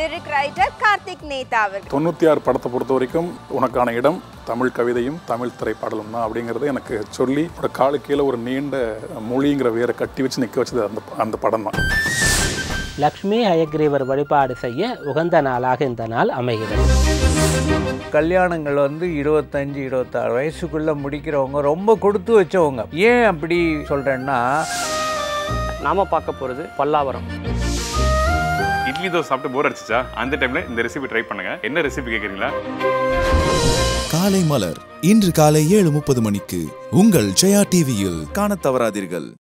lyric writer Karthik நேதா அவர்கள் தொண்ணூற்றி ஆறு படத்தை பொறுத்த வரைக்கும் உனக்கான இடம் தமிழ் கவிதையும் தமிழ் திரைப்பாடலும் தான் அப்படிங்கிறது எனக்கு சொல்லி ஒரு காலு கீழே ஒரு நீண்ட மொழிங்கிற வேரை கட்டி வச்சு நிற்க வச்சது அந்த அந்த படம் தான் லக்ஷ்மி ஹயக்ரீவர் வழிபாடு செய்ய உகந்த நாளாக இந்த நாள் அமைகிறது கல்யாணங்கள் வந்து இருபத்தஞ்சு இருபத்தாறு வயசுக்குள்ளே முடிக்கிறவங்க ரொம்ப கொடுத்து வச்சவங்க ஏன் அப்படி சொல்கிறேன்னா நாம பார்க்க போகிறது பல்லாவரம் இட்லி தோசை சாப்பிட்டு போர் அடிச்சிச்சா அந்த டைம்ல இந்த ரெசிபி ட்ரை பண்ணுங்க என்ன ரெசிபி கேட்குறீங்களா காலை மலர் இன்று காலை ஏழு முப்பது மணிக்கு உங்கள் ஜெயா டிவியில் காணத் தவறாதீர்கள்